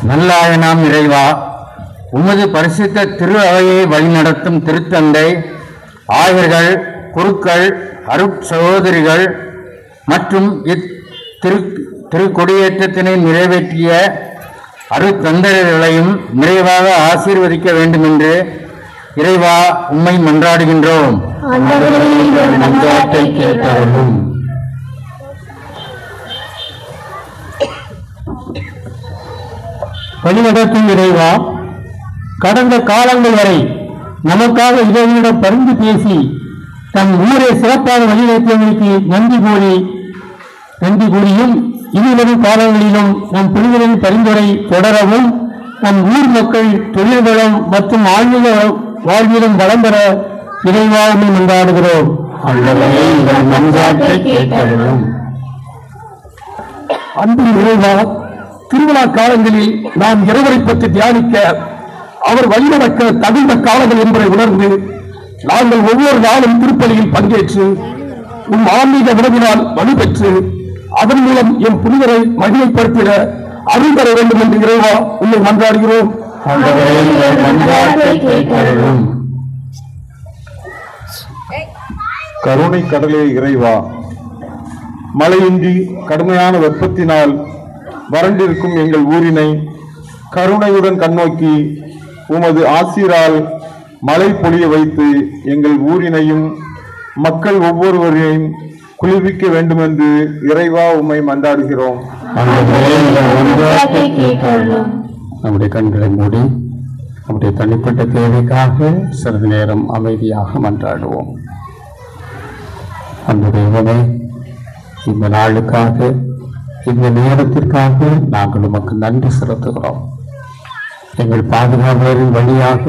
நல்லாயனாம் இறைவா உமது பரிசுத்த திரு அவையை வழிநடத்தும் திருத்தந்தை ஆயர்கள் குருக்கள் அருட்சகோதரிகள் மற்றும் இத் திரு திருக்கொடியேற்றத்தினை நிறைவேற்றிய அருத்தந்தர்களையும் நிறைவாக ஆசீர்வதிக்க வேண்டும் என்று இறைவா உம்மை மன்றாடுகின்றோம் ஆண்டவரே, எங்கள் மன்றாட்டை கேட்டருளும் வழிநடத்தும் இறைவா கடந்த காலங்கள் வரை நமக்காக இறைவனிடம் பரிந்து பேசி தன் ஊரை சிறப்பாக வழிநடத்தியவர்களுக்கு நன்றி கூறி நன்றி கூறியும் இனிவரும் காலங்களிலும் நம் புனிதரின் பரிந்துரை தொடரவும் நம் ஊர் மக்கள் தொழில் வளம் மற்றும் ஆன்மீக வாழ்விலும் வளம் பெற இறைவாழ்மை கொண்டாடுகிறோம் ஆண்டவரே எங்கள் மன்றாட்டை கேட்டருளும் அன்பின் இறைவா திருவிழா காலங்களில் நாம் இறைவரை பற்றி தியானிக்க அவர் வழிநடக்க தகுந்த காலங்கள் என்பதை உணர்ந்து நாங்கள் ஒவ்வொரு நாளும் திருப்பலியில் பங்கேற்று உம் ஆன்மீக விரவினால் வலுப்பெற்று அதன் மூலம் எம் புனிதரை மகிமைப்படுத்திட அருள் தர வேண்டும் என்று இறைவா உன்னை மன்றாடுகிறோம் ஆண்டவரே எங்கள் மன்றாட்டை கேட்டருளும் கருணை கடலே இறைவா மழையின்றி கடுமையான வெப்பத்தினால் வறண்டிருக்கும் எங்கள் ஊரினை கருணையுடன் கண்ணோக்கி உமது ஆசிரால் மழை பொழிய வைத்து எங்கள் ஊரினையும் மக்கள் ஒவ்வொருவரையும் குளிர்விக்க வேண்டுமென்று இறைவா உம்மை மன்றாடுகிறோம் ஆண்டவரே எங்கள் மன்றாட்டை கேட்டருளும் நம்முடைய கண்களை மூடி நம்முடைய தனிப்பட்ட தேவைக்காக சிறிது நேரம் அமைதியாக மன்றாடுவோம் அந்த தெய்வமே இந்த நாளுக்காக இந்த நேரத்திற்காக நாங்கள் உமக்கு நன்றி செலுத்துகிறோம் எங்கள் பாதுகாவலரின் வழியாக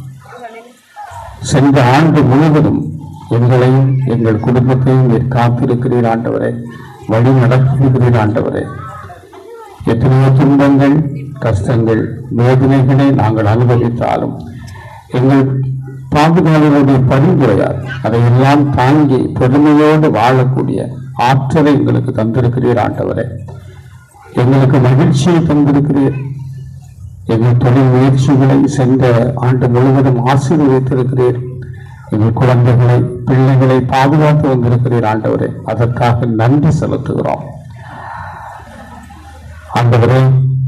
சென்ற ஆண்டு முழுவதும் எங்களையும் எங்கள் குடும்பத்தையும் நீர் காத்திருக்கிறீர் ஆண்டவரே வழி நடத்திருக்கிறீர் ஆண்டவரே எத்தனையோ துன்பங்கள் கஷ்டங்கள் வேதனைகளை நாங்கள் அனுபவித்தாலும் எங்கள் பாதுகாவலுடைய பரிந்துரையால் அதையெல்லாம் தாங்கி பொறுமையோடு வாழக்கூடிய ஆற்றலை எங்களுக்கு தந்திருக்கிறீர் ஆண்டவரே எங்களுக்கு மகிழ்ச்சியை தந்திருக்கிறீர் எங்கள் தொழில் முயற்சிகளை சென்ற ஆண்டு முழுவதும் ஆசீர்வதித்திருக்கிறீர் எங்கள் குழந்தைகளை பிள்ளைகளை பாதுகாத்து வந்திருக்கிறீர் ஆண்டவரே அதற்காக நன்றி செலுத்துகிறோம் ஆண்டவரே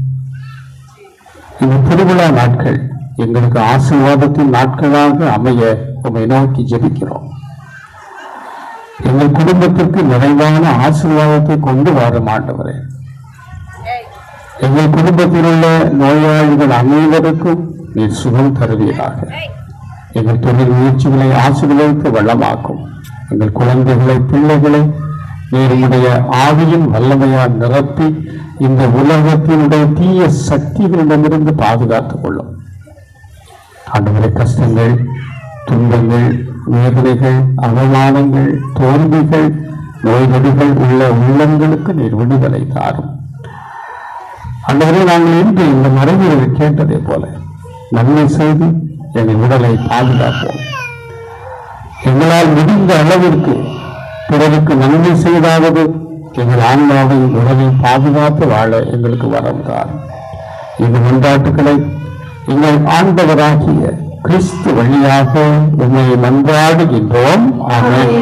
இந்த திருவிழா நாட்கள் எங்களுக்கு ஆசீர்வாதத்தின் நாட்களாக அமைய உம்மை நோக்கி ஜெபிக்கிறோம் எங்கள் குடும்பத்திற்கு நிறைவான ஆசீர்வாதத்தை கொண்டு வரும் ஆண்டவரே எங்கள் குடும்பத்தில் உள்ள நோயாளிகள் அனைவருக்கும் நீர் சுகம் தருவீராக எங்கள் தொழில் முயற்சிகளை ஆசீர்வதித்து வளமாக்கும் எங்கள் குழந்தைகளை பிள்ளைகளை நீருடைய ஆவியின் வல்லமையால் நிரப்பி இந்த உலகத்தினுடைய தீய சக்திகளிடமிருந்து பாதுகாத்துக் கொள்ளும் ஆண்டவரை கஷ்டங்கள் துன்பங்கள் வேதனைகள் அவமானங்கள் தோல்விகள் நோய்நொடிகள் உள்ள உள்ளங்களுக்கு நீர் விடுதலை தாரும் ஆண்டவரே நாங்கள் இன்று இந்த மறைவுகளை கேட்டதை போல நன்மை செய்து எங்கள் உடலை பாதுகாப்போம் எங்களால் முடிந்த அளவிற்கு பிறருக்கு நன்மை செய்தாவது எங்கள் ஆன்மாவை உடலை பாதுகாத்து வாழ எங்களுக்கு வரம் தாரும் இந்த மன்றாட்டுக்களை எங்கள் ஆண்டவராகிய கிறிஸ்து வழியாக உண்மை மன்றாடுகின்றோம் ஆமென்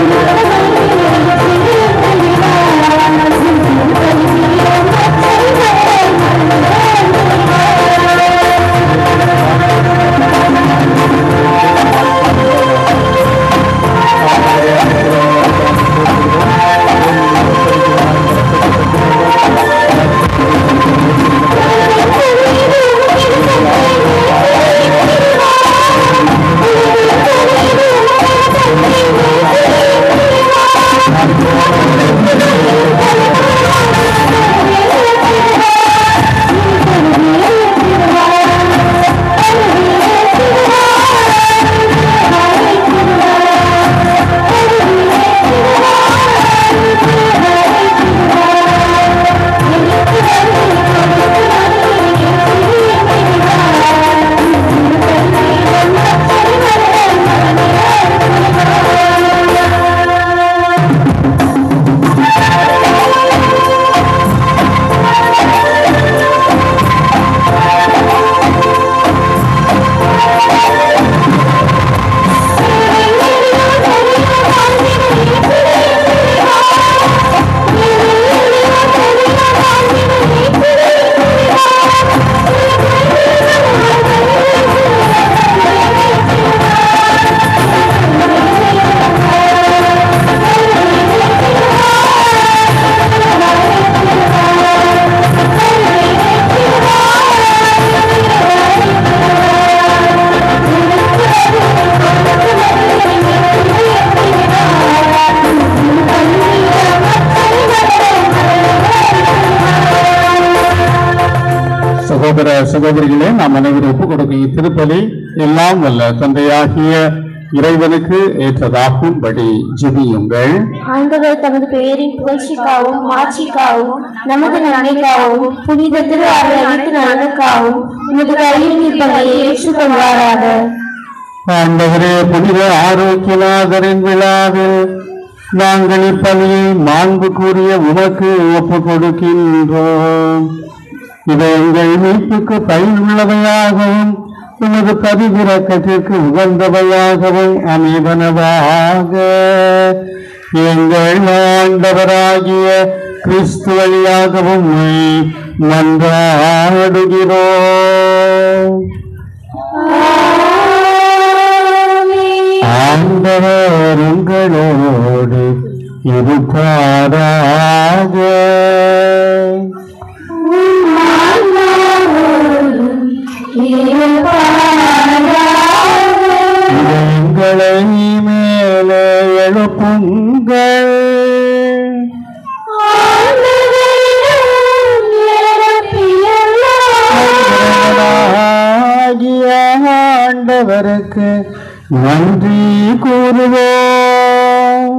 Thank you. சகோதர சகோதரிகளே நாம் அனைவரும் ஒப்புக் கொடுக்கும் திருப்பலி எல்லாம் வல்ல தந்தையாகிய இறைவனுக்கு ஏற்றதாகும்படி ஜெபியுங்கள் ஆண்டவர் தமது பெயரின் புகழ்ச்சிக்காகவும் மாட்சிக்காகவும் நமது நன்மைக்காகவும் புனித திரு அனைத்து நலனுக்காகவும் உமது கையில் நிற்பதை ஏற்றுக்கொள்வாராக ஆண்டவரே புனித ஆரோக்கியநாதரின் விழாவில் நாங்கள் இப்பணியை மாண்பு கூறிய உமக்கு ஒப்புக் கொடுக்கின்றோம் இதை எங்கள் மீட்புக்கு பயனுள்ளவையாகவும் உமது பதிவிறக்கத்திற்கு உகந்தவையாகவும் அமைவனவாக எங்கள் ஆண்டவராகிய கிறிஸ்து வழியாகவும் மன்றாடுகிறோம் ஆண்டவர் உங்களோடு இருப்பாராக எங்களை மேலே எழுப்புங்கள் ஆகிய ஆண்டவருக்கு நன்றி கூறுவோம்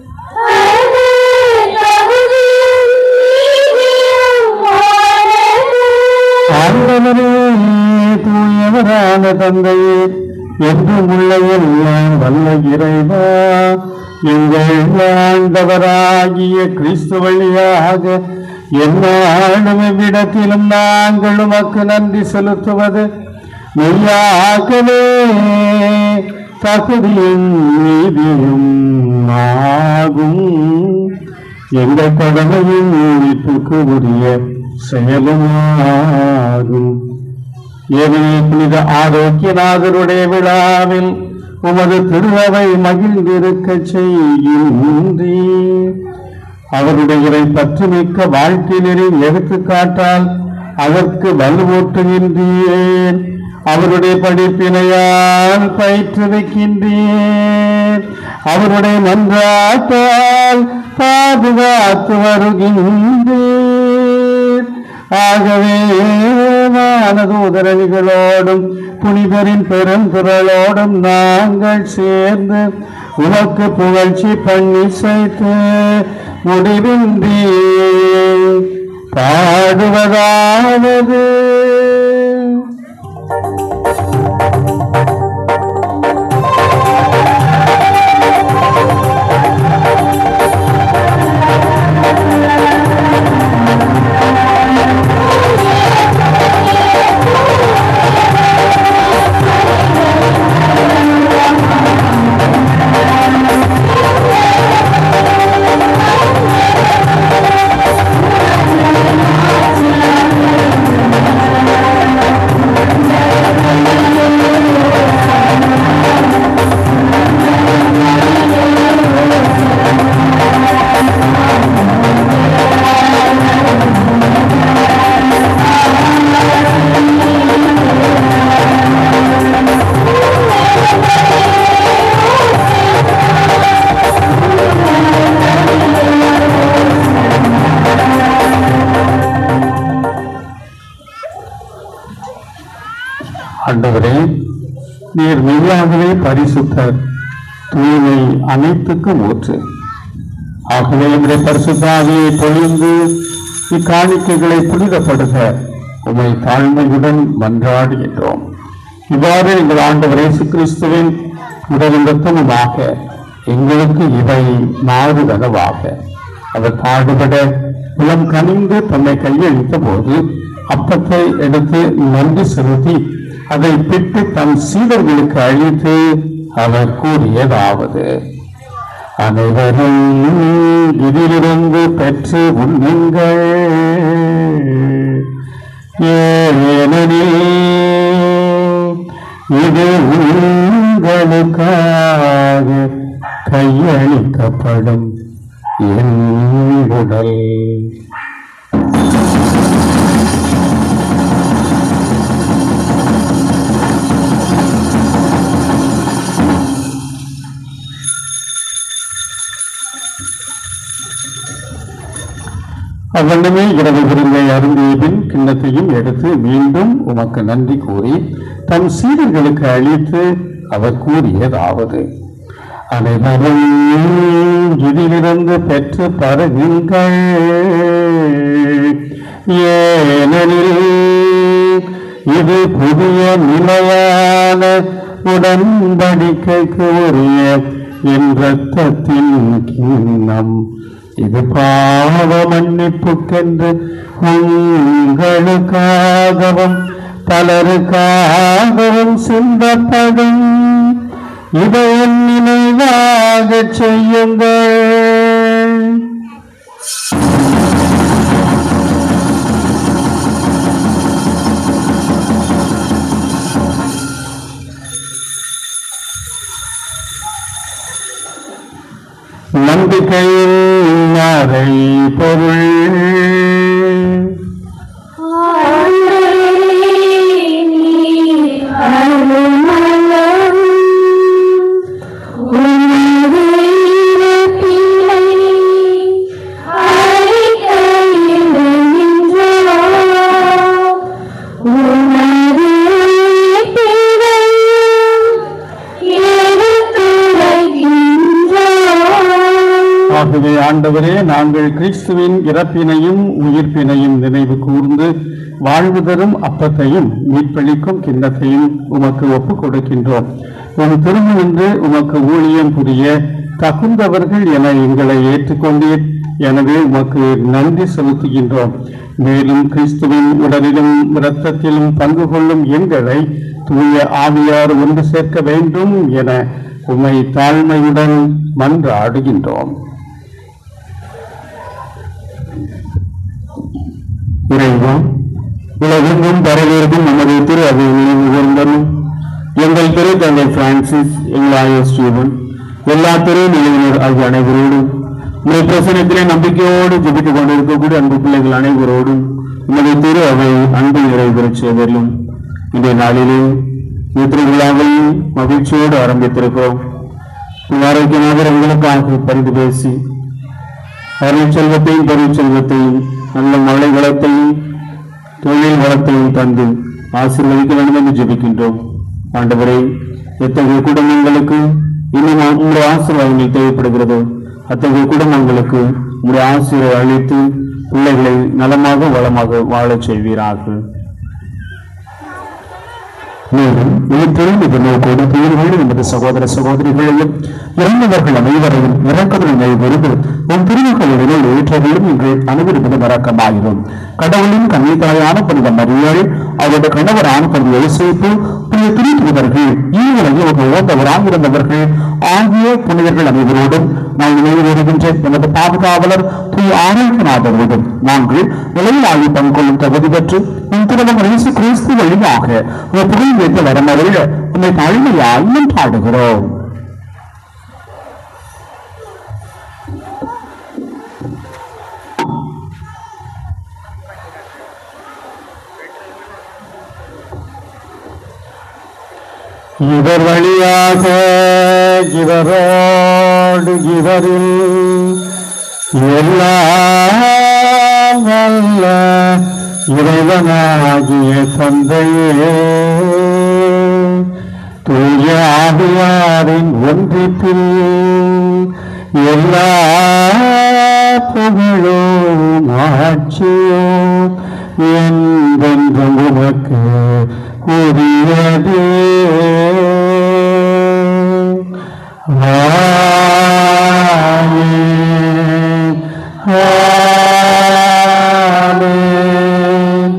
ஆண்டவரே தூயவரான தந்தையே என்றும் உள்ள எல்லாம் வல்ல இறைவா எங்கள் ஆண்டவராகிய கிறிஸ்து வழியாக என்னாலும் இவ்விடத்திலும் நாங்கள் உமக்கு நன்றி செலுத்துவது மெய்யாகவே தகுதியும் நீதியும் ஆகும் எங்கள் கடமையும் மீட்புக்கு உரிய செயலுமாகும் ஏனைய புனித ஆரோக்கியநாதருடைய விழாவில் உமது திருவை மகிழ்ந்திருக்கச் செய்கின்றீ அவருடைய இறை பற்றுமிக்க வாழ்க்கை நெறி எடுத்துக்காட்டால் அதற்கு வலுவூட்டுகின்றேன் அவருடைய படிப்பினையால் பயிற்றுவிக்கின்றேன் அவருடைய மன்றாட்டால் பாதுகாத்து வருகின்றேன் ஆகவே வானதூதரவிகளோடும் புனிதரின் பெருந்திரளோடும் நாங்கள் சேர்ந்து உனக்கு புகழ்ச்சி பண்ணி சேர்த்து முடிவின்றி பாடுவதாவது ஆண்டவரே நீர் மெய்யாகவே பரிசுத்தர் தூய்மை அனைத்துக்கும் ஊற்று ஆகவே இந்த பரிசுத்தாவியை பொழிந்து இக்காணிக்கைகளை புனிதப்படுத்த உமை தாழ்மையுடன் மன்றாடுகின்றோம் இவ்வாறு எங்கள் ஆண்டவர் இயேசு கிறிஸ்துவின் உடலும் ரத்தமுமாக எங்களுக்கு இவை மாறுதனவாக அவர் பாடுபட புலம் கனிந்து தன்னை கையளித்த போது அப்பத்தை எடுத்து நன்றி செலுத்தி அதை பிட்டு தன் சீடர்களுக்கு அழித்து அவர் கூறியதாவது அனைவரும் இதிலிருந்து பெற்று உண்ணுங்கள் ஏனெனில் இது உங்களுக்காக கையளிக்கப்படும் என் உடல் அவ்வண்ணமே இரவு விருந்தை அருந்திய பின் கிண்ணத்தையும் எடுத்து மீண்டும் உமக்கு நன்றி கூறி தம் சீடர்களுக்கு அளித்து அவர் கூறியதாவது அனைவரும் இதிலிருந்து பெற்று பருகுங்கள் ஏனெனில் இது புதிய நிலையான உடன்படிக்கைக்கு உரிய என் ரத்தத்தின் கிண்ணம் இது பாவ மன்னிப்புக்கென்று உங்களுக்காகவும் பலருக்காகவும் சிந்தப்படும் இதை என் நினைவாகச் செய்யுங்கள் நம்பிக்கையின் மறை பொருள் ஆகவே ஆண்டவரே நாங்கள் கிறிஸ்துவின் இறப்பினையும் உயிர்ப்பினையும் நினைவு கூர்ந்து வாழ்வு தரும் அப்பத்தையும் மீட்பளிக்கும் கிண்ணத்தையும் உமக்கு ஒப்புக் கொடுக்கின்றோம் உம் திருமணின்று உமக்கு ஊழியம் புரிய தகுந்தவர்கள் என எங்களை ஏற்றுக்கொண்டீர் எனவே உமக்கு நன்றி செலுத்துகின்றோம் மேலும் கிறிஸ்துவின் உடலிலும் இரத்தத்திலும் பங்கு கொள்ளும் எங்களை தூய ஆவியார் ஒன்று சேர்க்க வேண்டும் என உம்மை தாழ்மையுடன் மன்றாடுகின்றோம் இறைவா உலகெங்கும் பரவியிருக்கும் நமது திரு அவைகளில் உயர்ந்தனும் எங்கள் திரு தந்தை பிரான்சிஸ் எங்கள் ஆயர் ஸ்டீவன் எல்லா திரு நிலையினர் ஆகிய அனைவரோடும் உங்களை பிரசனத்திலே நம்பிக்கையோடு ஜெபித்துக் கொண்டிருக்கக்கூடிய அன்பு பிள்ளைகள் அனைவரோடும் உமது திரு அவை அன்பு நிறைவேறச் செய்வதிலும் இன்றைய நாளிலே இந்த திருவிழாவை மகிழ்ச்சியோடு ஆரம்பித்திருக்கிறோம் ஆரோக்கியமாக உங்களுக்காக பரிந்து பேசி அருள் செல்வத்தையும் பொருள் செல்வத்தையும் நல்ல மழை வளத்தையும் தொழில் வளத்தையும் தந்து ஆசீர்வதிக்க வேண்டும் என்று ஜெபிக்கின்றோம் ஆண்டவரே எத்தகைய குடும்பங்களுக்கு இன்னும் உங்களுடைய ஆசீர்வாதங்கள் தேவைப்படுகிறதோ அத்தகைய குடும்பங்களுக்கு உங்களுடைய ஆசீர்வாதம் அளித்து பிள்ளைகளை நலமாக வளமாக வாழச் செய்வீராக மேலும் உயிர்த்தெழுந்து விண்ணோக்கோடு துயில்கள் என்பது சகோதர சகோதரிகளையும் இறந்தவர்கள் அனைவரையும் இறக்கதல் நினைவுறுது உன் திருமகளிடையே ஏற்றதையும் எங்கள் அனைவருக்கும் மறக்கமாகிறோம் கடவுளின் கன்னித்தாயான புனித மரியாள் அவருடைய கணவரான புனித யோசிப்பு புனித திருத்துவதர்கள் ஈவுலகில் ஒரு ஓந்தவராக இருந்தவர்கள் ஆகிய புனிதர்கள் அனைவரோடும் நான் நினைவு வருகின்ற எனது பாதுகாவலர் திரு ஆரோக்கியநாதரோடும் நாங்கள் நிலையிலாகி பங்கொள்ளும் தகுதி பெற்று உன் திருமணம் இயேசு கிறிஸ்து வழியாக உன் புகழ் வைத்து வரமருள உன்னை தாழ்மையாய் பாடுகிறோம் இவர் வழியாக இவரோடு இவரில் எல்லாம் வல்ல இறைவனாகிய தந்தையே தூய ஆவியாரின் ஒன்றிப்பில் எல்லா புகழும் ஆட்சியும் என்றென்றும் உமக்கு உரியதே ஆமென். ஆமென்.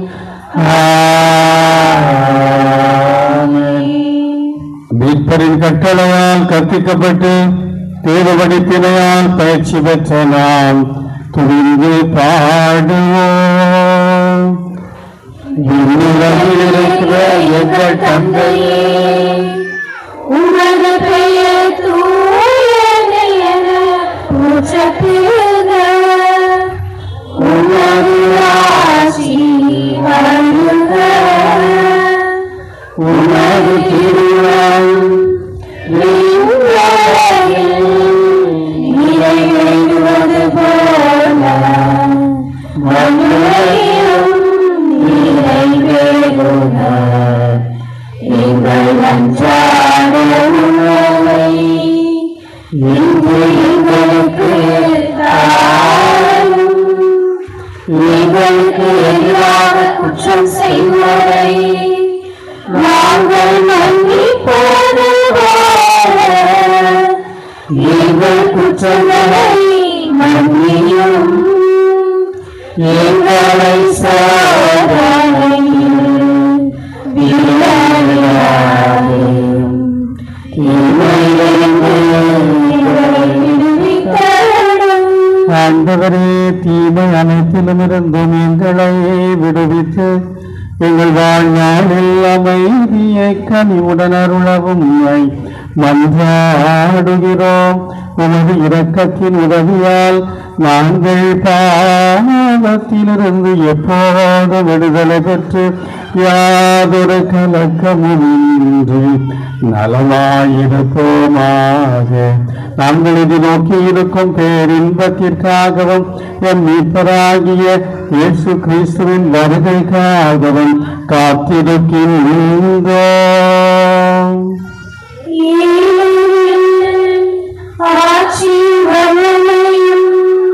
ஆமென். மீட்பரின் கட்டளையால் கற்பிக்கப்பட்டு தேவபடிப்பினையால் பயிற்சி பெற்ற நாம் துணிந்து பாடுவோம் விண்ணுலகில் இருக்கிற எங்கள் தந்தையே உமது பெயர் தூயது என போற்றப் பெறுக. உமது ஆட்சி வருக. உமது திருநாள் விண்ணுலகில் நிறைவேறுவது போல குற்றங்களை மன்னியும் எங்களை சாதனையில் விளையாடும் தீமையிலிருந்து எங்களை விடுவித்தருளும் ஆண்டவரே தீமை அனைத்திலுமிருந்தும் எங்களை விடுவித்து எங்கள் வாழ்நாளில் அமைதியை கனிவுடன் அருளவும் உம்மை மன்றாடுகிறோம் உமது இரக்கத்தின் உதவியால் நாங்கள் பாவத்திலிருந்து எப்போது விடுதலை பெற்று யாதொரு கலக்கமுமின்றி நலமாயிருப்போமாக நாங்கள் இது நோக்கி இருக்கும் பேரின்பத்திற்காகவும் என் மீட்பராகிய இயேசு கிறிஸ்துவின் வருகைக்காகவும் காத்திருக்கின்றோம் ஆட்சி வல்லமையும்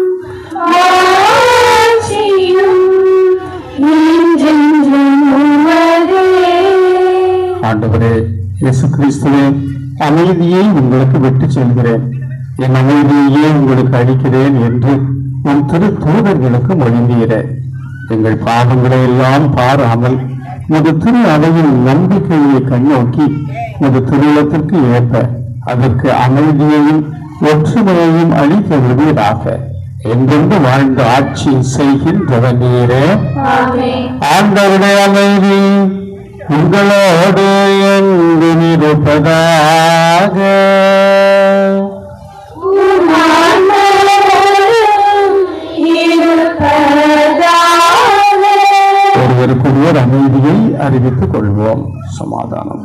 ஆட்சியும் என்றென்றும் உமதே. ஆண்டவரே இயேசு கிறிஸ்துவே அமைதியை உங்களுக்கு விட்டு செல்கிறேன் என் அமைதியையே உங்களுக்கு அளிக்கிறேன் என்று உன் திரு தூதர்களுக்கு மொழிந்தீரே எங்கள் பாவங்களை எல்லாம் பாராமல் உமது திரு அவையின் நம்பிக்கையை கண்ணோக்கி உமது திருவுளத்திற்கு ஏற்ப அதற்கு அமைதியையும் ஒற்றுமையையும் அளிக்க விடுவீராக என்றென்று வாழ்ந்து ஆட்சி செய்கின்றவர் நீரே ஆமென். ஆண்டவருடைய அமைதி உங்களோடு என்றும் இருப்பதாக உம் ஆன்மாவோடும் இருப்பதாக. ஒருவருக்கொருவர் அமைதியை அறிவித்துக் கொள்வோம் சமாதானம்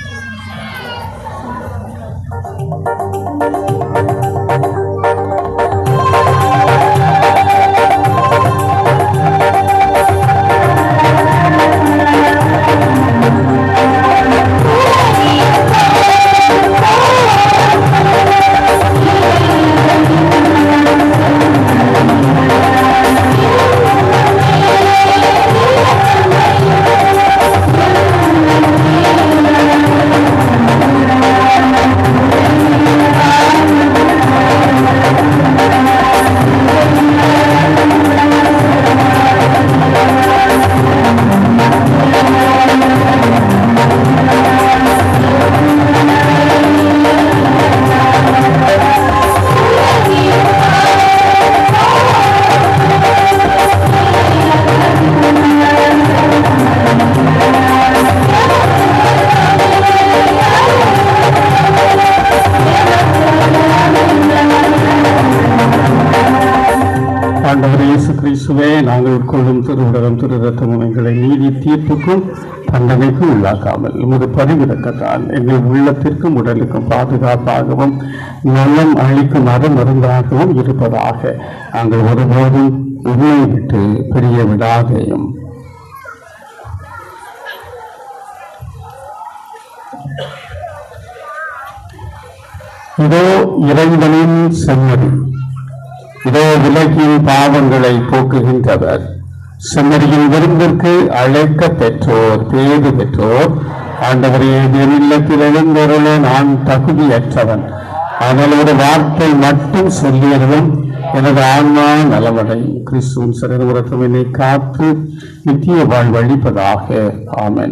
ஆண்டவர் இயேசு கிறிஸ்துவே நாங்கள் உட்கொள்ளும் திருவுடலும் திரு ரத்தமும் எங்களை நீதி தீர்ப்புக்கும் தண்டனைக்கும் உள்ளாக்காமல் உமது பதிவிறக்கத்தால் எங்கள் உள்ளத்திற்கும் உடலுக்கும் பாதுகாப்பாகவும் நலம் அளிக்கும் அருமருந்தாகவும் இருப்பதாக நாங்கள் ஒருபோதும் உண்மை விட்டு பிரிய விடாதேயும் இதோ இறைவனின் செம்மறி இதோ விலகின் பாவங்களை போக்குகின்றவர் செம்மறியின் விருந்திற்கு அழைக்க பெற்றோர் பேறு பெற்றோர் ஆண்டவரே இல்லத்தில் எழுந்தருள நான் தகுதியற்றவன் ஆனால் ஒரு வார்த்தை மட்டும் சொல்லியதும் எனது ஆன்மா நலமடையும் கிறிஸ்துவின் சரீரமுறத்தும் என்னை காத்து நித்திய வாழ்வழிப்பதாக ஆமென்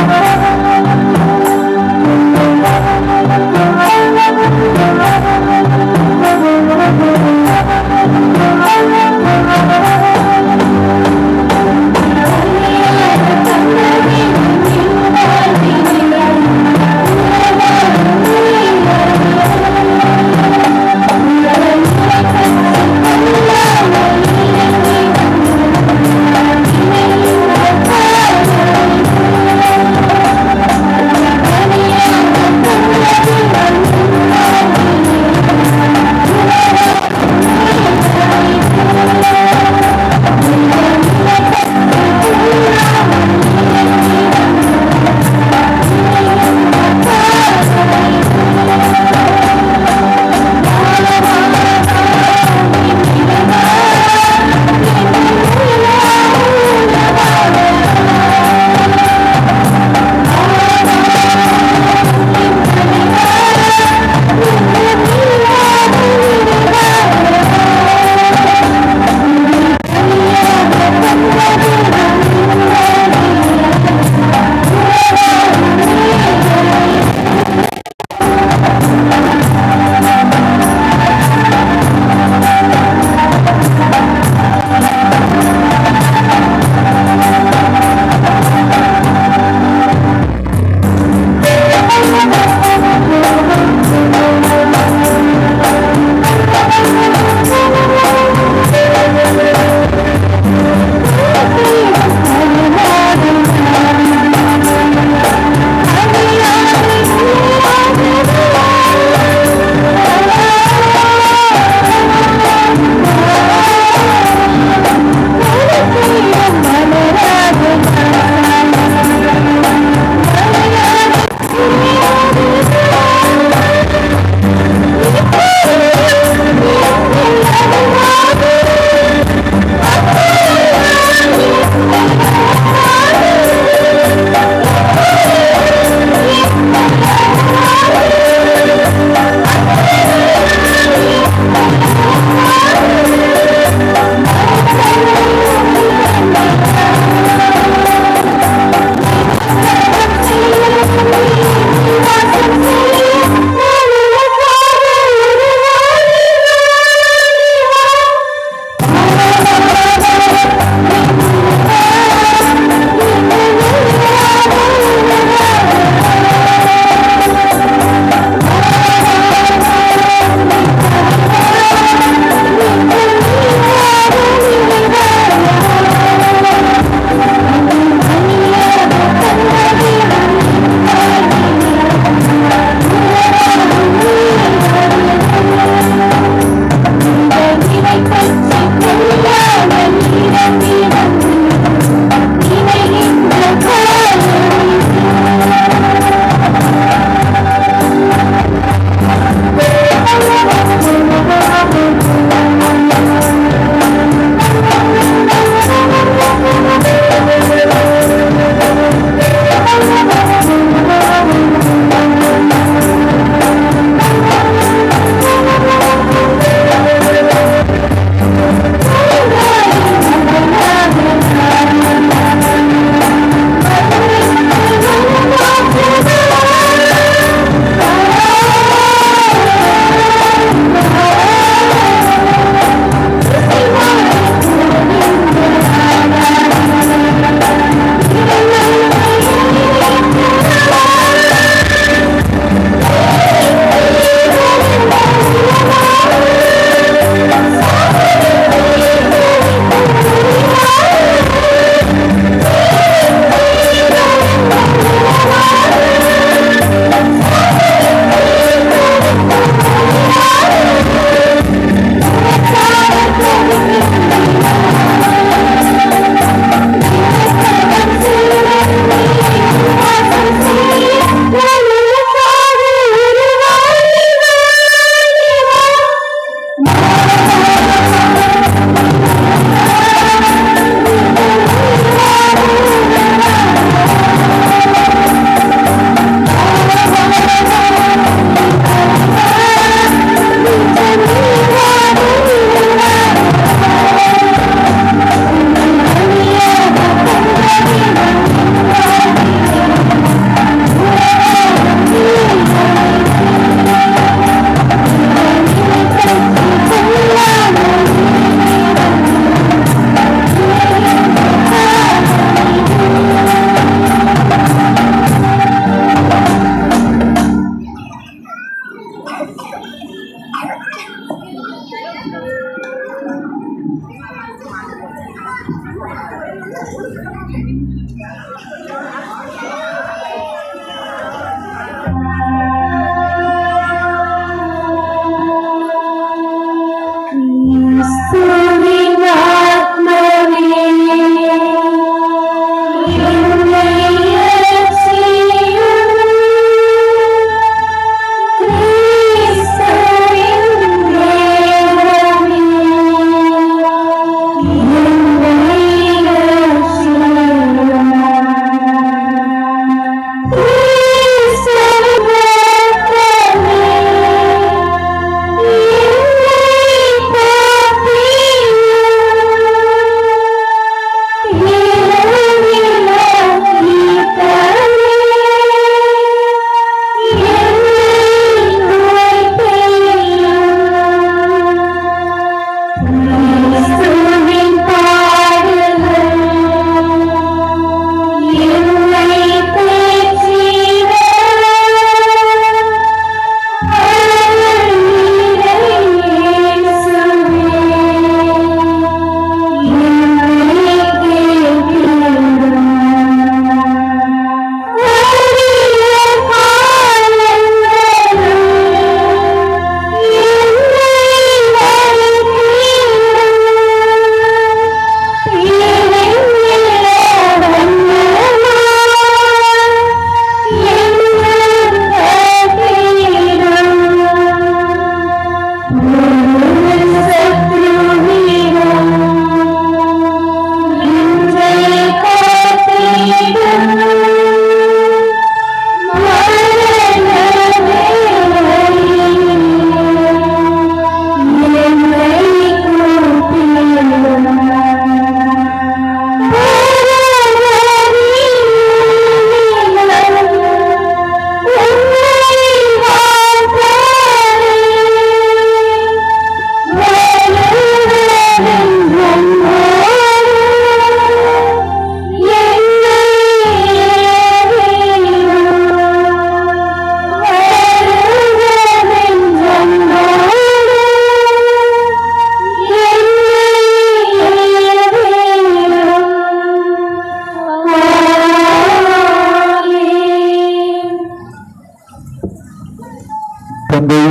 Thank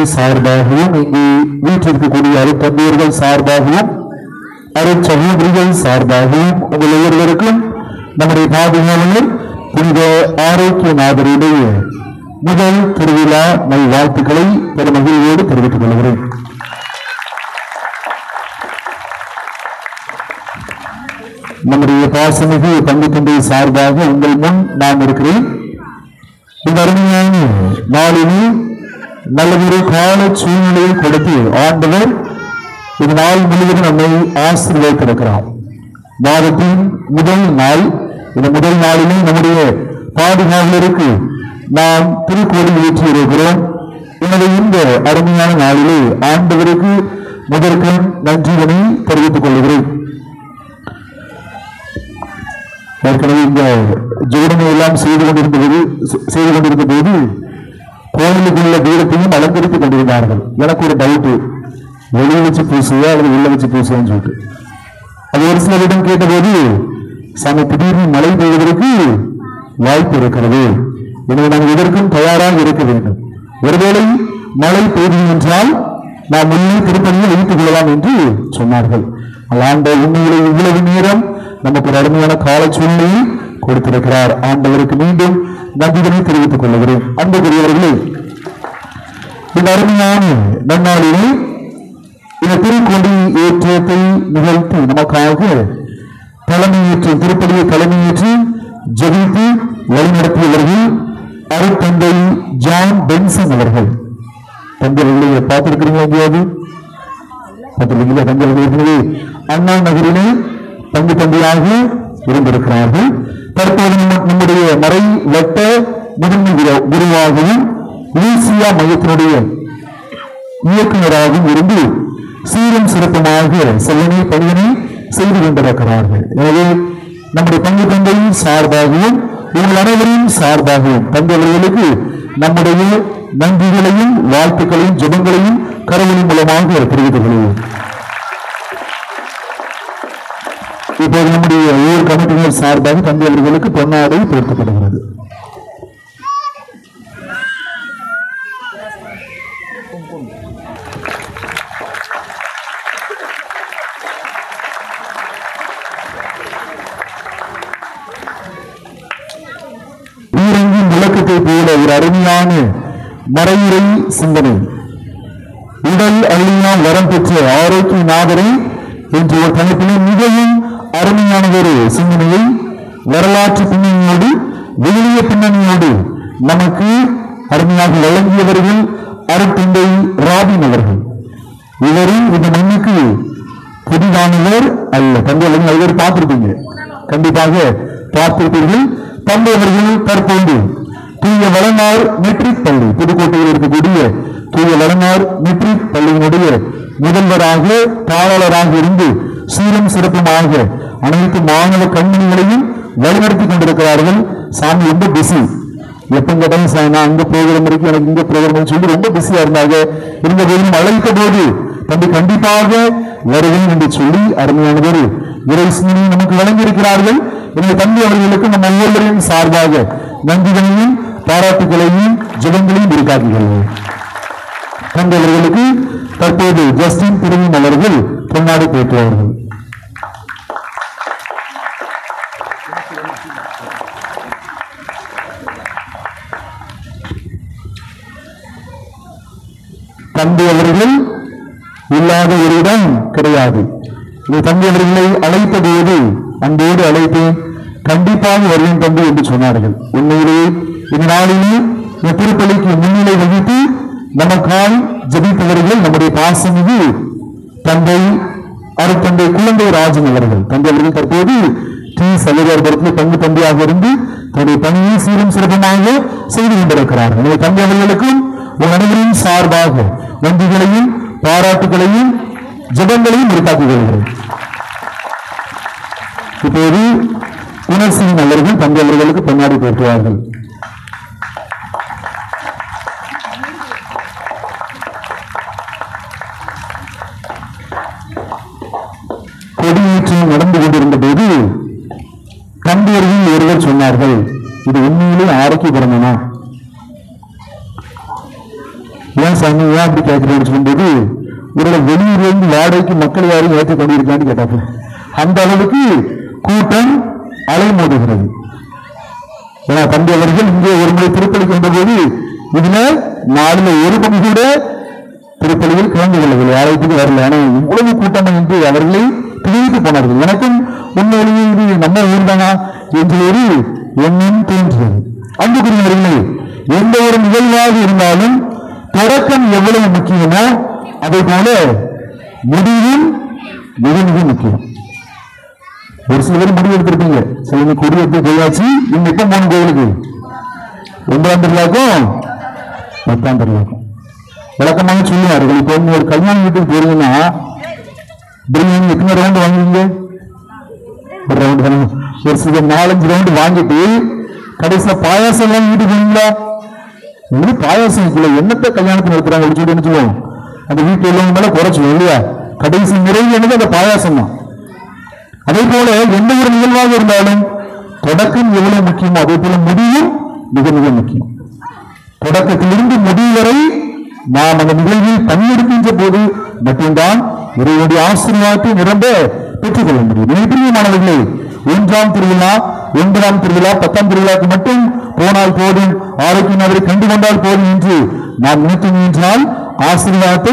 சார்பாகவும் இங்கு வீற்றிருக்கக்கூடிய அருத்தந்தையர்கள் சார்பாகவும் அருட்சகோதரிகள் சார்பாகவும் உங்கள் ஒவ்வொருவருக்கும் நம்முடைய பாதுகாவலர் புனித ஆரோக்கியநாதருடைய முதல் திருவிழா நல் வாழ்த்துக்களை பெருமகிழ்வோடு தெரிவித்துக் கொள்கிறேன் நம்முடைய பாசமிகு பங்கு தந்தை சார்பாக உங்கள் முன் நான் இருக்கிறேன் இந்த அருமையான நாளிலே நல்லதொரு கால சூழ்நிலையை கொடுத்து ஆண்டவர் இந்த நாள் முழுவதும் நம்மை ஆசீர்வதித்திருக்கிறார் வாரத்தின் முதல் நாள் இந்த முதல் நாளிலே நம்முடைய பாதுகாவலருக்கு நாம் திருக்கோடி ஏற்றி இருக்கிறோம் எனவே இந்த அருமையான நாளிலே ஆண்டவருக்கு முதற்கண் நன்றிகளை தெரிவித்துக் கொள்கிறேன் ஏற்கனவே இந்த ஜோடனை எல்லாம் செய்து கொண்டிருந்த போது செய்து கொண்டிருந்த போது கோயிலுக்குள்ள தீரத்தையும் அலங்கரித்துக் கொண்டிருந்தார்கள் எனக்கு ஒரு டவுட் வெளியே வச்சு பூசுவா அல்லது உள்ள வச்சு பூசுவான்னு சொல்லிட்டு அது ஒரு சிலரிடம் கேட்டபோது சாமி திடீர்னு மழை பெய்வதற்கு வாய்ப்பு இருக்கிறது எனவே நாம் இதற்கும் தயாராக இருக்க வேண்டும் ஒருவேளை மழை பெய்து என்றால் நாம் உள்ளே திருப்பணியை வைத்துக் கொள்ளலாம் என்று சொன்னார்கள் ஆண்ட உண்மையிலே இவ்வளவு நேரம் நமக்கு ஒரு அருமையான கால சூழ்நிலையை கொடுத்திருக்கிறார் ஆண்டவருக்கு மீண்டும் நன்றிகளை தெரிவித்துக் கொள்கிறேன் அன்புக்குரியவர்களே இந்த அருமையான நன்னாளிலே இந்த திருக்கொடி ஏற்றத்தை நிகழ்த்தி நமக்காக தலைமையேற்று திருப்பதியை தலைமையேற்று ஜெபித்து வழிநடத்தியவர்கள் அருட்தந்தை ஜான் பென்சன் அவர்கள் தந்தை அவர்களை பார்த்திருக்கிறீங்களா எங்கேயாவது பார்த்திருக்கீங்களா தந்தை அவர்கள் ஏற்கனவே அண்ணா நகரிலே பங்கு தந்தையாக இருந்திருக்கிறார்கள் தற்போது நம்ம- நம்முடைய மறை வட்ட முதன்மை குரு- குருவாகவும் லூசியா மையத்தினுடைய இயக்குநராகவும் இருந்து சீரும் சிறப்புமாக செல்லனை பணியினை செய்து கொண்டிருக்கிறார்கள் எனவே நம்முடைய பங்கு தந்தையின் சார்பாகவும் உங்கள் அனைவரின் சார்பாகவும் தந்தையவர்களுக்கு நம்முடைய நன்றிகளையும் வாழ்த்துக்களையும் ஜெபங்களையும் கரவொலி மூலமாக தெரிவித்துக் கொள்வோம் இப்போது நம்முடைய ஊர் கமிட்டிகள் சார்பாக தந்தையவர்களுக்கு பொன்னாடை போர்த்தப்படுகிறது ஊரங்கின் விளக்கத்தை போல ஒரு அருமையான மறையுறை சிந்தனை உடல் அழியா வரம் பெற்ற ஆரோக்கிய நாதரை என்ற ஒரு தலைப்பிலே மிகவும் அருமையான ஒரு சிந்தனையை வரலாற்று பின்னணியோடு விவிலிய பின்னணியோடு நமக்கு அருமையாக வழங்கியவர்கள் அருட்தந்தை ராபின் அவர்கள் இவரும் இந்த மண்ணுக்கு புதிதானவர் அல்ல தந்தை இவர் பார்த்திருப்பீங்க கண்டிப்பாக பார்த்திருப்பீர்கள் தந்தை அவர்கள் தற்போது தூய வளனார் மெட்ரிக் பள்ளி புதுக்கோட்டையில் இருக்கக்கூடிய தூய வளனார் மெட்ரிக் பள்ளியினுடைய முதல்வராக தாளராக இருந்து சீரும் சிறப்புமாக அனைத்து மாணவ கண்மணிகளையும் வழிநடத்தி கொண்டிருக்கிறார்கள் சாமி ரொம்ப பிஸி எப்ப கேட்டாலும் சார் நான் அங்க ப்ரோக்ராம் இருக்கு எனக்கு இங்க ப்ரோக்ராம் சொல்லி ரொம்ப பிஸியா இருந்தாங்க இருந்த போதும் அழைத்த போது தம்பி கண்டிப்பாக வருவேன் என்று சொல்லி அருமையானதொரு இறை சிந்தனையை நமக்கு வழங்கியிருக்கிறார்கள் எனவே தம்பி அவர்களுக்கு நம் ஒவ்வொருவரின் சார்பாக நன்றிகளையும் பாராட்டுகளையும் ஜெபங்களையும் இருக்காக்குகிறேன் தம்பி அவர்களுக்கு தற்போது ஜஸ்டின் திருவின் அவர்கள் பொன்னாடி போற்றுவார்கள் தந்தை அவர்கள் இல்லாத ஒரு இடம் கிடையாது இது தந்தை அவர்களை அழைத்த போது அன்போடு அழைத்தேன் கண்டிப்பாக வருவேன் தம்பி என்று சொன்னார்கள் உண்மையிலேயே இந்த நாளிலே இந்த திருப்பலிக்கு முன்னிலை வகித்து நமக்காய் ஜெபித்தவர்கள் நம்முடைய பாசமிகு தந்தை அருத்தந்தை குழந்தை ராஜன் அவர்கள் தந்தை அவர்கள் தற்போது டி சலுகாரத்தில் பங்கு தந்தையாக இருந்து தன்னுடைய பணியை சீரும் சிறப்புமாக செய்து கொண்டிருக்கிறார்கள் எனவே தந்தை அவர்களுக்கும் உங்கள் அனைவரின் சார்பாக நன்றிகளையும் பாராட்டுகளையும் ஜெபங்களையும் உருவாக்கிக் கொள்கிறேன் இப்போது குணசிங் அவர்கள் தந்தை அவர்களுக்கு பொன்னாடி போற்றுவார்கள் கொடியேற்றம் நடந்து கொண்டிருந்த போது கண்டியர்கள் ஒருவர் சொன்னார்கள் இது உண்மையிலே ஆரோக்கியகரமானா ஏன் சார் சாமி ஏன் அப்படி கேட்கிறேன்னு சொல்லும்போது இவரோட வெளியூர்லேருந்து வாடகைக்கு மக்கள் யாரும் ஏற்றி கொண்டிருக்கான்னு கேட்டாங்க அந்த அளவுக்கு கூட்டம் அலைமோதுகிறது ஏன்னா தம்பி அவர்கள் இங்கே ஒரு முறை திருப்பலிக்கு வந்தபோது இதுல நாலுல ஒரு பங்கு கூட திருப்பலியில் கலந்து கொள்ளவில்லை ஆலயத்துக்கு வரல ஆனா இவ்வளவு கூட்டம் என்று அவர்களை திணித்து போனார்கள் எனக்கும் உண்மையிலேயே இது நம்ம ஊர் தானா என்று ஒரு எண்ணம் தோன்றியது அன்புக்குரியவர்களே எந்த ஒரு நிகழ்வாக இருந்தாலும் தொடக்கம் எவ்வளவு முக்கியமோ அதே போல முடிவும் மிக மிக முக்கியம் ஒரு சில பேர் முடிவு எடுத்திருப்பீங்க சிலங்க கொடி எடுத்து போயாச்சு இன்னும் எப்ப மூணு கோயிலுக்கு ஒன்பதாம் திருவிழாக்கும் பத்தாம் திருவிழாக்கும் விளக்கமாக சொல்லுவார்கள் இப்போ நீங்க ஒரு கல்யாண வீட்டுக்கு போறீங்கன்னா பிரியாணி எத்தனை ரவுண்டு வாங்குவீங்க ஒரு ரவுண்டு தானே ஒரு சில நாலஞ்சு ரவுண்டு வாங்கிட்டு கடைசியில பாயாசம் எல்லாம் வீட்டுக்கு போவீங்களா இது பாயாசம் இருக்குல்ல என்னத்தை கல்யாணத்துக்கு நடத்துறாங்க அப்படின்னு சொல்லி என்ன சொல்லுவோம் அந்த வீட்டு உள்ளவங்க மேல குறைச்சு இல்லையா கடைசி நிறைவு என்னது அந்த பாயாசம் தான் அதே போல எந்த ஒரு நிகழ்வாக இருந்தாலும் தொடக்கம் எவ்வளவு முக்கியமோ அதே போல முடிவும் மிக மிக முக்கியம் தொடக்கத்திலிருந்து முடிவு வரை நாம் அந்த நிகழ்வில் பங்கெடுக்கின்ற போது மட்டும்தான் இறைவனுடைய ஆசீர்வாதத்தை நிரம்ப பெற்றுக்கொள்ள முடியும் நினைப்பிரியமானவர்களே ஒன்றாம் திருவிழா ஒன்பதாம் திருவிழா பத்தாம் திருவிழாக்கு மட்டும் போனால் போதும் ஆரோக்கியம் அவரை கண்டு கொண்டால் போதும் என்று நாம் நினைத்தோம் என்றால் ஆசீர்வாதத்தை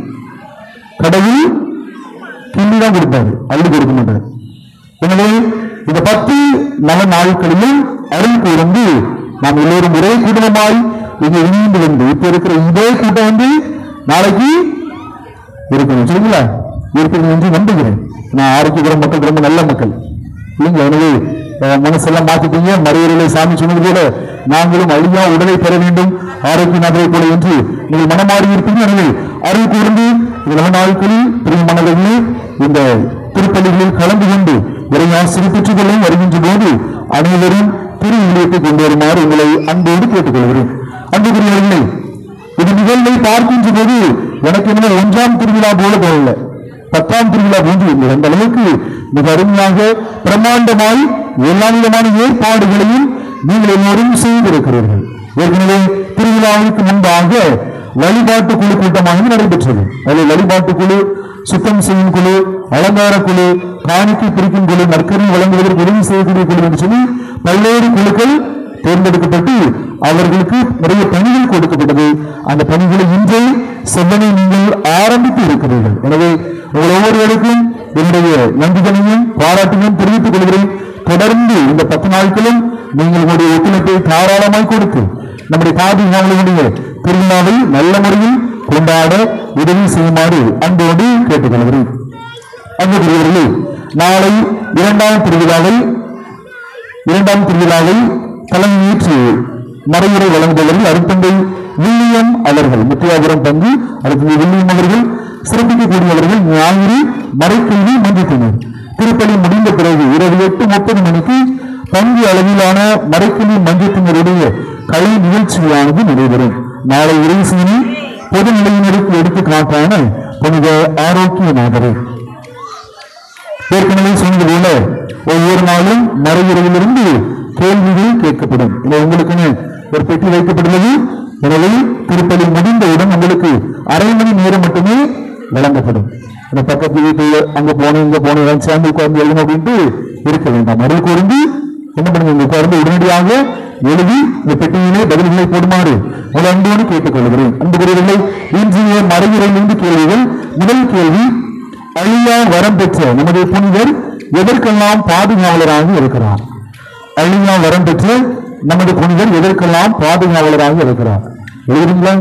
கடவுள் கிள்ளிதான் கொடுப்பாரு அள்ளி கொடுக்க மாட்டார் எனவே இந்த பத்து நல்ல நாட்களிலும் அருள் கூர்ந்து நாம் எல்லோரும் ஒரே குடும்பமாய் இங்கே இணைந்து வந்து இப்ப இருக்கிற இதே கூட்டம் வந்து நாளைக்கு இருக்கணும் சரிங்களா இருக்கணும் என்று நம்புகிறேன் நான் ஆரோக்கியபுரம் மக்கள் ரொம்ப நல்ல மக்கள் இல்லைங்களா எனவே அஹ், மனசெல்லாம் மாத்திட்டீங்க மறையறையிலே சாமி சொன்னது போல நாங்களும் அழியா உடலை பெற வேண்டும் ஆரோக்கிய நபரை போல என்று நீங்கள் மனமாறி இருப்பீங்க எனவே அருள் கூர்ந்து இந்த நல்ல நாட்களில் பிரியமானவர்களே இந்த திருப்பள்ளிகளில் கலந்து கொண்டு இறையாசிரியர் பெற்றுக் கொள்ள வருகின்ற போது அனைவரும் திரு ஊழியத்தை கொண்டு வருமாறு உங்களை அன்போடு கேட்டுக்கொள்கிறேன் அன்புக்குரியவர்களே இது நிகழ்வை பார்க்கின்ற போது எனக்கு என்ன ஒன்றாம் திருவிழா போல தோணல பத்தாம் திருவிழா போன்று இல்லை அந்த அளவுக்கு மிக அருமையாக பிரம்மாண்டமாய் எல்லா விதமான ஏற்பாடுகளையும் நீங்கள் எல்லோரும் செய்திருக்கிறீர்கள் ஏற்கனவே திருவிழாவுக்கு முன்பாக வழிபாட்டு குழு கூட்டமாக நடைபெற்றது அதில் வழிபாட்டு குழு சுத்தம் செய்யும் குழு அலங்கார குழு காணிக்கை பிரிக்கும் குழு நற்கரை வழங்குவதற்கு உதவி செய்யக்கூடிய குழு என்று சொல்லி பல்வேறு குழுக்கள் தேர்ந்தெடுக்கப்பட்டு அவர்களுக்கு நிறைய பணிகள் கொடுக்கப்பட்டது அந்த பணிகளை இன்றே செவ்வனை நீங்கள் ஆரம்பித்து இருக்கிறீர்கள் எனவே உங்கள் ஒவ்வொருவருக்கும் என்னுடைய நன்றிகளையும் பாராட்டையும் தெரிவித்துக் கொள்கிறேன் தொடர்ந்து இந்த பத்து நாட்களும் நீங்கள் உங்களுடைய ஒத்துழைப்பை தாராளமாய் கொடுத்து நம்முடைய பாதுகாவலுடைய திருவிழாவை நல்ல முறையில் கொண்டாட உதவி செய்யுமாறு அன்போடு கேட்டுக்கொள்கிறேன் அன்புக்குரியவர்களே நாளை இரண்டாம் திருவிழாவை இரண்டாம் திருவிழாவை தலைமையேற்று மறையுறை வழங்குபவர்கள் அருத்தந்தை வில்லியம் அவர்கள் முத்தியாபுரம் பங்கு அடுத்தது வில்லியம் அவர்கள் சிறப்பிக்கக்கூடியவர்கள் ஞாயிறு மறைக்கல்வி மன்றத்தினர் திருப்பலி முடிந்த பிறகு இரவு எட்டு முப்பது மணிக்கு பங்கு அளவிலான மறைக்கல்வி மன்றத்தினருடைய கலை நிகழ்ச்சியானது நடைபெறும் நாளை இறைசேனி பொது நிலையினருக்கு எடுத்துக்காட்டான புனித ஆரோக்கிய நாதரே ஏற்கனவே சொன்னது போல ஒவ்வொரு நாளும் மறையுறையிலிருந்து கேள்விகள் கேட்கப்படும் இதை உங்களுக்குன்னு ஒரு பெட்டி வைக்கப்பட்டுள்ளது எனவே திருப்பலி முடிந்தவுடன் உங்களுக்கு அரை மணி நேரம் மட்டுமே வழங்கப்படும் இந்த பக்கத்து வீட்டு அங்க போனேன் இங்க போனேன் எல்லாம் சேர்ந்து உட்கார்ந்து எழுதணும் அப்படின்ட்டு இருக்க வேண்டாம் அருள் கூர்ந்து என்ன பண்ணுங்க இங்க உட்கார்ந்து உடனடியாக எழுதி இந்த பெட்டியிலே பதில்களை போடுமாறு உங்கள் அன்போடு கேட்டுக்கொள்கிறேன் அன்புக்குரியவர்களே இன்றைய மறையுறையிலிருந்து கேள்விகள் முதல் கேள்வி அழியா வரம் பெற்ற நமது புனிதர் எதற்கெல்லாம் பாதுகாவலராக இருக்கிறார் அழியா வரம் பெற்ற நமது புனிதர் எதற்கெல்லாம் பாதுகாவலராக இருக்கிறார் எழுதுறீங்களா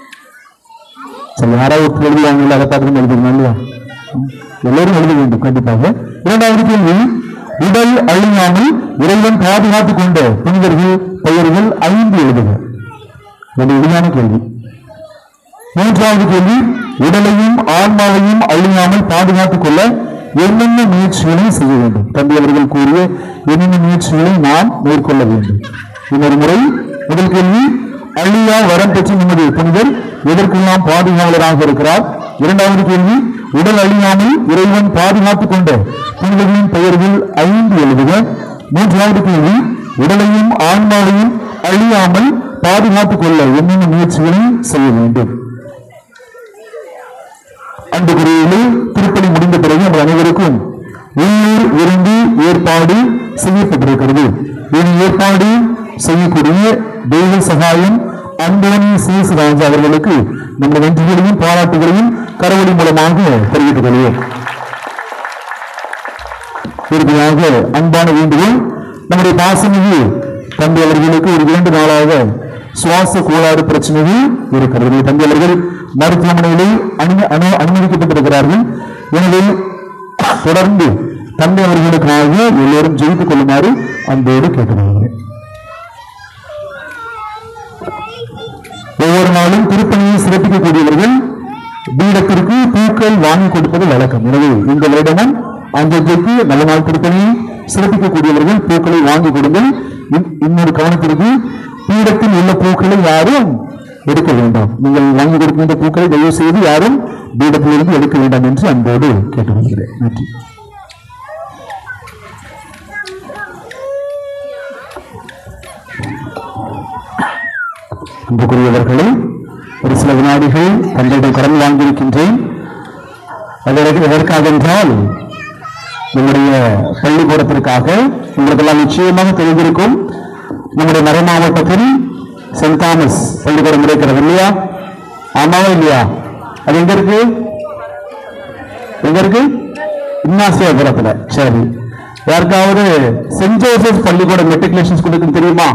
சரி யாராவது எழுதுவாங்க அதை பார்த்து எழுதுங்க இல்லையா எல்லோரும் எழுத வேண்டும் கண்டிப்பாக இரண்டாவது கேள்வி உடல் அழியாமல் இறைவன் பாதுகாத்துக் கொண்ட புனிதர்கள் பெயர்கள் ஐந்து எழுதுக இது எளிமையான கேள்வி மூன்றாவது கேள்வி உடலையும் ஆன்மாவையும் அழியாமல் பாதுகாத்துக் கொள்ள என்னென்ன முயற்சிகளை செய்ய வேண்டும் தம்பி அவர்கள் கூறிய என்னென்ன முயற்சிகளை நாம் மேற்கொள்ள வேண்டும் இன்னொரு முறை முதல் கேள்வி அழியா வரம் பெற்ற நமது புனிதர் எதற்கெல்லாம் பாதுகாவலராக இருக்கிறார் இரண்டாவது கேள்வி உடல் அழியாமல் இறைவன் பாதுகாத்துக் கொண்ட புனிதர்களின் பெயர்கள் ஐந்து எழுதுக மூன்றாவது கேள்வி உடலையும் ஆன்மாவையும் அழியாமல் பாதுகாத்துக் கொள்ள என்னென்ன முயற்சிகளை செய்ய வேண்டும் அன்புக்குரியவர்களே திருப்பணி முடிந்த பிறகு நம்ம அனைவருக்கும் உள்ளூர் விருந்து ஏற்பாடு செய்யப்பட்டிருக்கிறது இந்த ஏற்பாடு செய்யக்கூடிய தெய்வ சகாயம் அந்தோனி சீஸ் ராஜா அவர்களுக்கு நம்ம நன்றிகளையும் பாராட்டுகளையும் கரவொலி மூலமாக தெரிவித்துக் கொள்வோம் இறுதியாக அன்பான வேண்டுகோள் நம்முடைய பாசமிகு தந்தை அவர்களுக்கு ஒரு இரண்டு நாளாக சுவாச கோளாறு பிரச்சனைகள் இருக்கிறது தந்தை அவர்கள் மருத்துவமனையிலே அனு- அனு- அனுமதிக்கப்பட்டிருக்கிறார்கள் எனவே தொடர்ந்து தந்தை அவர்களுக்காக எல்லோரும் ஜெயித்துக் கொள்ளுமாறு அன்போடு கேட்டுக்கொள்கிறேன் ஒவ்வொரு நாளும் திருப்பணியை சிறப்பிக்கக்கூடியவர்கள் பீடத்திற்கு பூக்கள் வாங்கி கொடுப்பது வழக்கம் எனவே இந்த வருடமும் அன்றைக்கு நல்ல நாள் திருப்பணியை சிறப்பிக்கக்கூடியவர்கள் பூக்களை வாங்கி கொடுங்கள் இன்- இன்னொரு கவனத்திற்கு பீடத்தில் உள்ள பூக்களை யாரும் எடுக்க வேண்டாம் நீங்கள் வாங்கி கொடுக்கின்ற பூக்களை தயவு செய்து யாரும் பீடத்திலிருந்து எடுக்க வேண்டாம் என்று அன்போடு கேட்டுக்கொள்கிறேன் நன்றி அன்புக்குரியவர்களே ஒரு சில வினாடிகள் தங்களிடம் கடன் வாங்கியிருக்கின்றேன் அதற்கு எதற்காக என்றால் நம்முடைய பள்ளிக்கூடத்திற்காக உங்களுக்கெல்லாம் நிச்சயமாக தெரிந்திருக்கும் நம்முடைய மறை மாவட்டத்தில் சென்ட் தாமஸ் பள்ளிக்கூடம் இருக்கிறது இல்லையா ஆமாவா இல்லையா அது எங்க இருக்கு எங்க இருக்கு இன்னாசியாபுரத்துல சரி யாருக்காவது சென்ட் ஜோசப் பள்ளிக்கூடம் மெட்ரிகுலேஷன் ஸ்கூலுக்கு தெரியுமா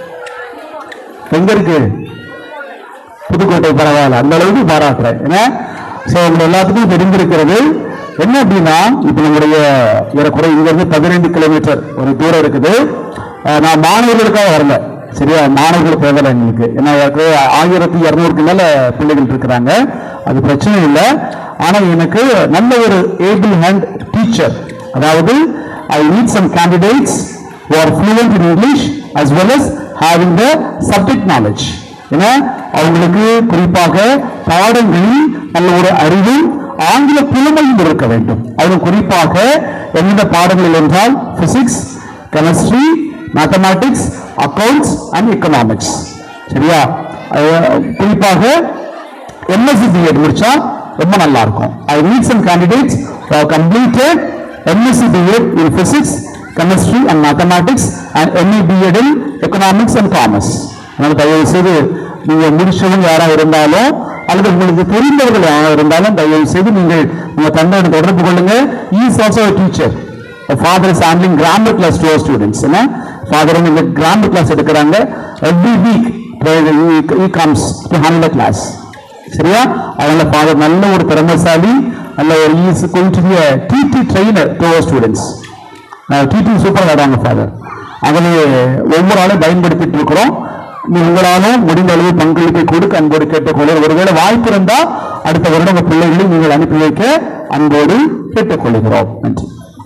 எங்க இருக்கு புதுக்கோட்டை பரவாயில்ல அந்த அளவுக்கு பாராட்டுறேன் ஏன்னா ஸோ உங்க எல்லாத்துக்கும் தெரிந்திருக்கிறது என்ன அப்படின்னா இப்போ நம்முடைய ஏறக்குறை இங்க இருந்து பதினைந்து கிலோமீட்டர் ஒரு தூரம் இருக்குது அஹ் நான் மாணவர்களுக்காக வரல சரியா மாணவர்கள் போகல எங்களுக்கு ஏன்னா ஏற்கனவே ஆயிரத்தி இரநூறுக்கு மேல பிள்ளைகள் இருக்கிறாங்க அது பிரச்சனை இல்லை ஆனா எனக்கு நல்ல ஒரு ஏபிள் ஹேண்ட் டீச்சர் அதாவது I need some candidates who are fluent in English as well as having the subject knowledge. ஏன்னா அவங்களுக்கு குறிப்பாக பாடங்களில் நல்ல ஒரு அறிவும் ஆங்கில புலமையும் இருக்க வேண்டும் அதுவும் குறிப்பாக எந்த பாடங்கள் என்றால் physics chemistry mathematics accounts and economics சரியா அது குறிப்பாக எம்எஸ்சி பிஎட் முடிச்சா ரொம்ப நல்லா இருக்கும் I need some candidates completed MSc BEd in physics chemistry and mathematics and MA BEd in economics and commerce அதனால தயவு செய்து நீங்க முடிச்சவங்க யாரா இருந்தாலும் அல்லது உங்களுக்கு தெரிந்தவர்கள் யாரா இருந்தாலும் தயவு செய்து நீங்கள் உங்க தந்தையோட தொடர்பு கொள்ளுங்க is also teacher father is handling grammar class to students என்ன ஃபாதர் இந்த கிராமர் கிளாஸ் எடுக்கிறாங்க every week he comes to handle class சரியா அதனால ஃபாதர் நல்ல ஒரு திறமைசாலி நல்ல ஒரு is going to be a TT trainer to அவர் ஸ்டூடெண்ட்ஸ் டிடி சூப்பர் ஆடுறாங்க ஃபாதர் அதில் ஒவ்வொரு ஆளும் பயன்படுத்திட்டு இருக்கிறோம் நீ உங்களாலும் முடிந்த அளவு பங்களிப்பை கொடுக்க அன்போடு கேட்டுக்கொள்ள ஒருவேளை வாய்ப்பு இருந்தா அடுத்த வருடம் உங்க பிள்ளைகளை நீங்கள் அனுப்பி வைக்க அன்போடு கேட்டுக்கொள்கிறோம் நன்றி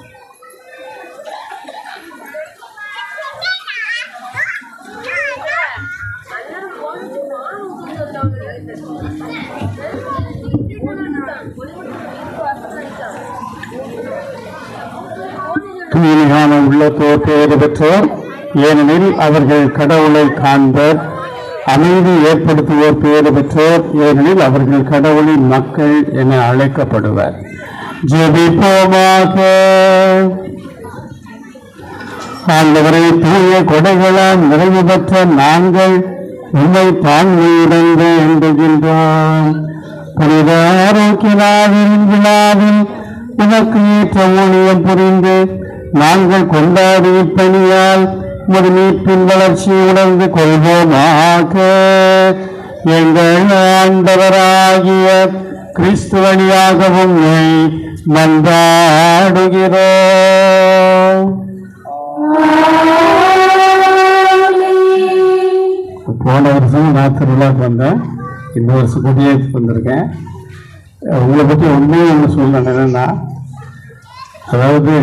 தூய்மையான உள்ளத்தோர் பேறு பெற்றோர் ஏனெனில் அவர்கள் கடவுளை காண்பர் அமைதி ஏற்படுத்துவோர் பேறு பெற்றோர் ஏனெனில் அவர்கள் கடவுளின் மக்கள் என அழைக்கப்படுவர் ஜெபிப்போமாக ஆண்டவரை தூய கொடைகளால் நிறைவு பெற்ற நாங்கள் உண்மை தாழ்மையுடன் வேண்டுகின்றோம் புனித ஆரோக்கியனாவின் விழாவில் உனக்கு ஏற்ற ஊழியம் புரிந்து நாங்கள் கொண்டாடிய பணியால் உமது மீட்பின் வளர்ச்சியை உணர்ந்து கொள்வோமாக எங்கள் ஆண்டவராகிய கிறிஸ்து வழியாகவும் மன்றாடுகிறோம் போன வருஷம் நான் திருவிழாக்கு வந்தேன் இந்த வருஷம் குடியேற்று வந்திருக்கேன் அஹ் உங்களை பற்றி உண்மையை ஒன்று சொல்லணும் என்னன்னா அதாவது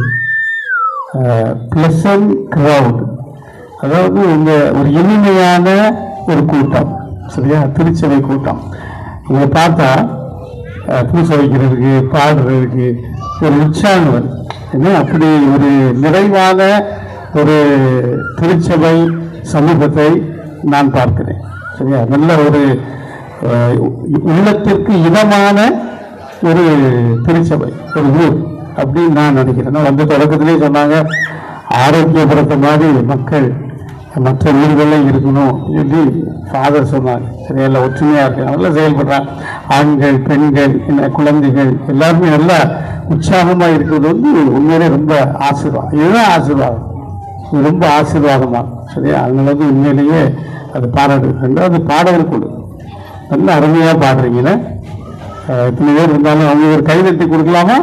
ப்ளசன்ட் க்ரௌட் அதாவது உங்க ஒரு இனிமையான ஒரு கூட்டம் சரியா திருச்சபை கூட்டம் உங்களை பார்த்தா அஹ், பூசை வைக்கிறதுக்கு பாடுறதுக்கு ஒரு உற்சாகம் வரும். என்ன அப்படி ஒரு நிறைவான ஒரு திருச்சபை சமூகத்தை நான் பார்க்கிறேன் சரியா நல்ல ஒரு அஹ், உள்ளத்திற்கு இதமான ஒரு திருச்சபை ஒரு ஊர் அப்படின்னு நான் நினைக்கிறேன் நான் வந்து தொடக்கத்திலே சொன்னாங்க ஆரோக்கியப்படுத்த மாதிரி மக்கள் மற்ற ஊர்களில் இருக்கணும் என்று ஃபாதர் சொன்னாங்க சரியா ஒற்றுமையாக இருக்கு நல்லா செயல்படுறாங்க ஆண்கள் பெண்கள் என்ன குழந்தைகள் எல்லாருமே நல்லா உற்சாகமாக இருக்கிறது வந்து உண்மையிலே ரொம்ப ஆசீர்வாதம் இதுதான் ஆசீர்வாதம் இது ரொம்ப ஆசீர்வாதமா சரியா அதனால வந்து உண்மையிலேயே அது பாராட்டு ரெண்டாவது பாடல் குழு நல்ல அருமையாக பாடுறீங்களே அஹ் இத்தனை பேர் இருந்தாலும் அவங்க ஒரு கைதட்டி கொடுக்கலாமா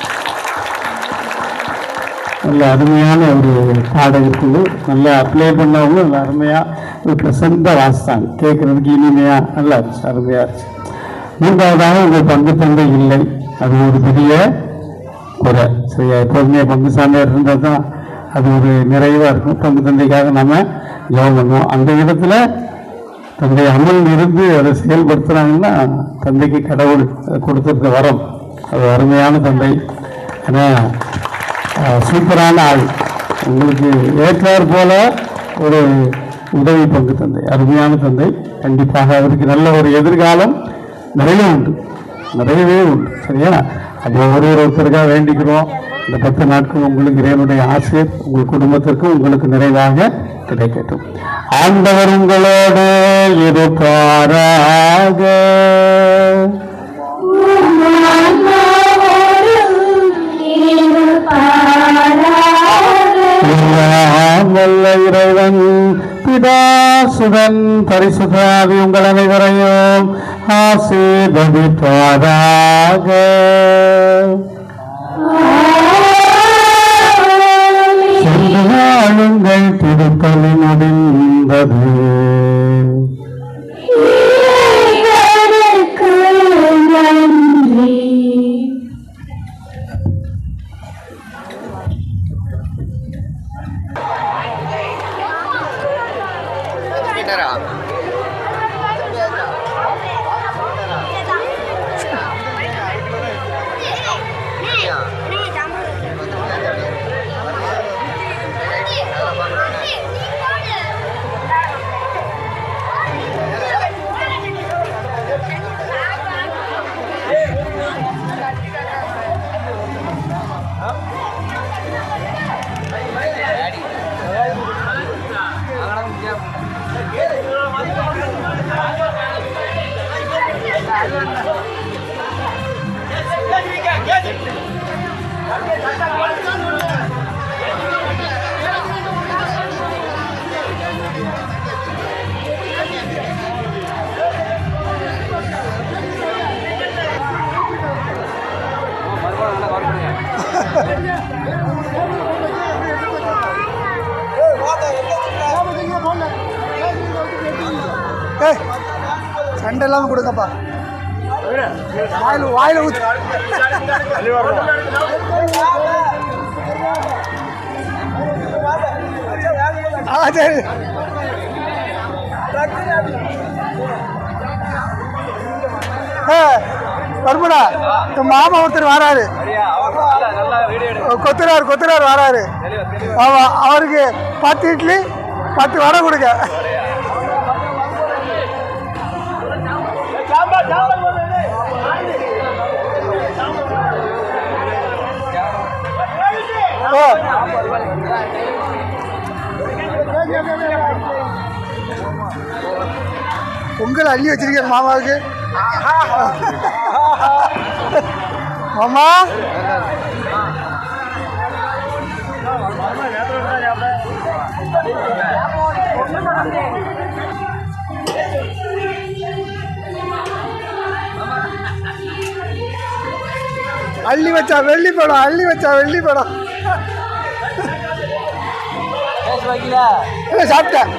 நல்ல அருமையான ஒரு பாடகர் குழு நல்லா அப்ளை பண்ணவங்க நல்ல அருமையாக ஒரு ப்ளசண்டாக வாசித்தாங்க கேட்குறதுக்கு இனிமையாக நல்லா இருந்துச்சு அருமையாக இருந்துச்சு மூன்றாவதாக உங்கள் பங்கு தந்தை இல்லை அது ஒரு பெரிய குறை சரியா எப்போதுமே பங்கு சாமியார் இருந்தால் தான் அது ஒரு நிறைவாக இருக்கும் பங்கு தந்தைக்காக நம்ம ஜெபம் பண்ணுவோம் அந்த இடத்துல தந்தை அமல் இருந்து அதை செயல்படுத்துறாங்கன்னா தந்தைக்கு கடவுள் கொடுத்திருக்க வரம் அது அருமையான தந்தை ஏன்னா அஹ், சூப்பரான ஆள் உங்களுக்கு ஏற்றார் போல ஒரு உதவி பங்கு தந்தை அருமையான தந்தை கண்டிப்பாக அவருக்கு நல்ல ஒரு எதிர்காலம் நிறைய உண்டு நிறையவே உண்டு சரியா அது ஒரு ஒருத்தருக்காக வேண்டிக்கிறோம் இந்த பத்து நாட்கள் உங்களுக்கு இறைவனுடைய ஆசிரியர் உங்கள் குடும்பத்திற்கும் உங்களுக்கு நிறைவாக கிடைக்கட்டும் ஆண்டவர் உங்களோடு இருப்பாராக எல்லாம் வல்ல இறைவன் பிதாசுதன் பரிசுதாவி உங்கள் அனைவரையும் ஆசீர்வதிப்பாராக சென்று வாழுங்கள் திருப்பலி முடிந்தது ஏய் சண்டை இல்லாம கொடுங்கப்பா வாயில வாயில ஊத்து ஆ சரி ஏ, வருமடா இந்த மாமா ஒருத்தர் வராரு கொத்துறாரு கொத்துறாரு வராரு ஆமா அவருக்கு பத்து இட்லி பத்து வடை கொடுங்க ஓ பொங்கல் அள்ளி வச்சிருக்கேன் மாமாவுக்கு மாமா அள்ளி வச்சா வெள்ளி படம் அள்ளி வச்சா வெள்ளி படம் இல்ல, சாப்பிட்டேன்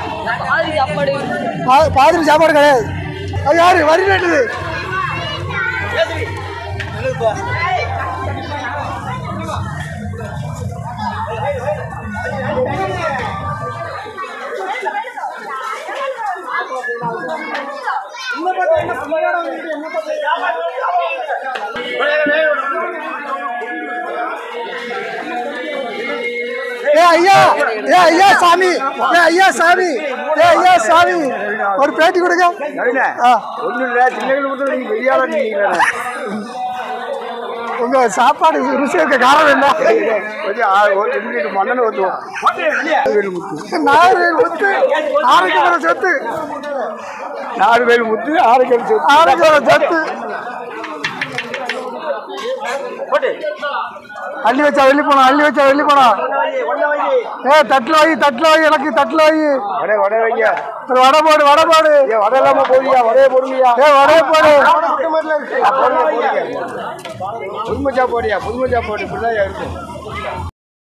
பா- பாதிரி சாப்பாடு கிடையாது அது யாரு வரி நட்டுது ஏ ஐயா ஏ ஐயா சாமி ஏ ஐயா சாமி ஏ ஐயா சாமி ஒரு பேட்டி கொடுங்க ஆ ஒன்றும் இல்லை சின்ன மட்டும் நீங்கள் பெரிய ஆளாக உங்க சாப்பாடு ருசி இருக்க காரணம் என்ன மண்ணெண்ணெய் ஊற்றுவோம் நாறு முத்து ஆரோக்கியமான சொத்து நாலு வேல் முத்து ஆரோக்கியம் சொத்து ஆரோக்கியமான சொத்து அள்ளி வச்சா வெளி போனா அள்ளி வச்சா வெளி போனா ஏ தட்டுல வை தட்டுல வை எனக்கு தட்டுல வை வடை வடை வைங்க ஒரு வடை போடு வடை போடு ஏன் வடை இல்லாம போடியா வடையை போடுங்கயா ஏ வடை போடு போடுங்க போடுங்க புதுமச்சா போடியா புதுமச்சா போடு இப்படிதான் இருக்கும்